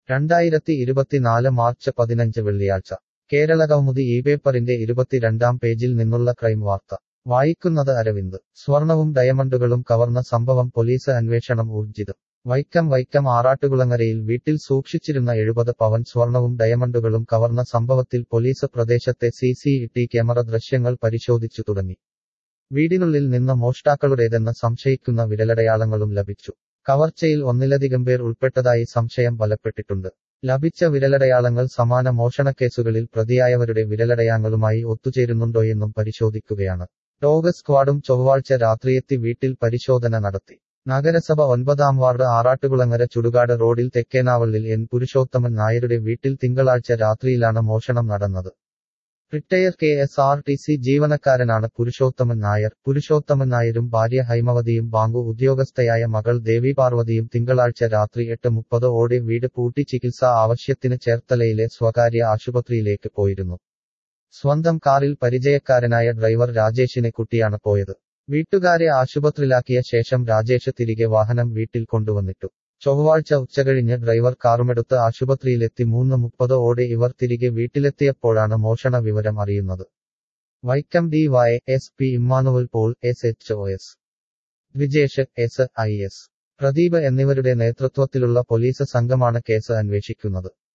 രണ്ടായിരത്തി ഇരുപത്തിനാല് മാർച്ച് പതിനഞ്ച് വെള്ളിയാഴ്ച കേരള കൗമുദി ഈ പേപ്പറിന്റെ ഇരുപത്തിരണ്ടാം പേജിൽ നിന്നുള്ള ക്രൈം വാർത്ത വായിക്കുന്നത് അരവിന്ദ് സ്വർണവും ഡയമണ്ടുകളും കവർന്ന സംഭവം പോലീസ് അന്വേഷണം ഊർജിതം വൈക്കം വൈക്കം ആറാട്ടുകുളങ്ങരയിൽ വീട്ടിൽ സൂക്ഷിച്ചിരുന്ന എഴുപത് പവൻ സ്വർണവും ഡയമണ്ടുകളും കവർന്ന സംഭവത്തിൽ പോലീസ് പ്രദേശത്തെ സി സി ടി ക്യാമറ ദൃശ്യങ്ങൾ പരിശോധിച്ചു തുടങ്ങി വീടിനുള്ളിൽ നിന്ന് മോഷ്ടാക്കളുടേതെന്ന് സംശയിക്കുന്ന വിരലടയാളങ്ങളും ലഭിച്ചു കവർച്ചയിൽ ഒന്നിലധികം പേർ ഉൾപ്പെട്ടതായി സംശയം ബലപ്പെട്ടിട്ടുണ്ട് ലഭിച്ച വിരലടയാളങ്ങൾ സമാന മോഷണക്കേസുകളിൽ പ്രതിയായവരുടെ വിരലടയാങ്ങളുമായി ഒത്തുചേരുന്നുണ്ടോയെന്നും പരിശോധിക്കുകയാണ് ഡോഗ് സ്ക്വാഡും ചൊവ്വാഴ്ച രാത്രിയെത്തി വീട്ടിൽ പരിശോധന നടത്തി നഗരസഭ ഒൻപതാം വാർഡ് ആറാട്ടുകുളങ്ങര ചുടുകാട് റോഡിൽ തെക്കേനാവള്ളിൽ എൻ പുരുഷോത്തമൻ നായരുടെ വീട്ടിൽ തിങ്കളാഴ്ച രാത്രിയിലാണ് മോഷണം നടന്നത് retire K S R T C ജീവനക്കാരനാണ് പുരുഷോത്തമൻ നായർ പുരുഷോത്തമൻ നായരും ഭാര്യ ഹൈമവതിയും ബാങ്കു ഉദ്യോഗസ്ഥയായ മകൾ ദേവി പാർവതിയും തിങ്കളാഴ്ച രാത്രി എട്ട് മുപ്പത് ഓടെ വീട് പൂട്ടി ചികിത്സാ ആവശ്യത്തിന് ചേർത്തലയിലെ സ്വകാര്യ ആശുപത്രിയിലേക്ക് പോയിരുന്നു സ്വന്തം കാറിൽ പരിചയക്കാരനായ ഡ്രൈവർ രാജേഷിനെ കുട്ടിയാണ് പോയത് വീട്ടുകാരെ ആശുപത്രിയിലാക്കിയ ശേഷം രാജേഷ് തിരികെ വാഹനം വീട്ടിൽ കൊണ്ടുവന്നിട്ടു ചൊവ്വാഴ്ച ഉച്ചകഴിഞ്ഞ് ഡ്രൈവർ കാറുമെടുത്ത് ആശുപത്രിയിലെത്തി മൂന്ന് മുപ്പത് ഓടെ ഇവർ തിരികെ വീട്ടിലെത്തിയപ്പോഴാണ് മോഷണ വിവരം അറിയുന്നത് Vaikom D Y S P Immanuel Paul S H O S Vijesh S I S Pradeep എന്നിവരുടെ നേതൃത്വത്തിലുള്ള പോലീസ് സംഘമാണ് കേസ് അന്വേഷിക്കുന്നത്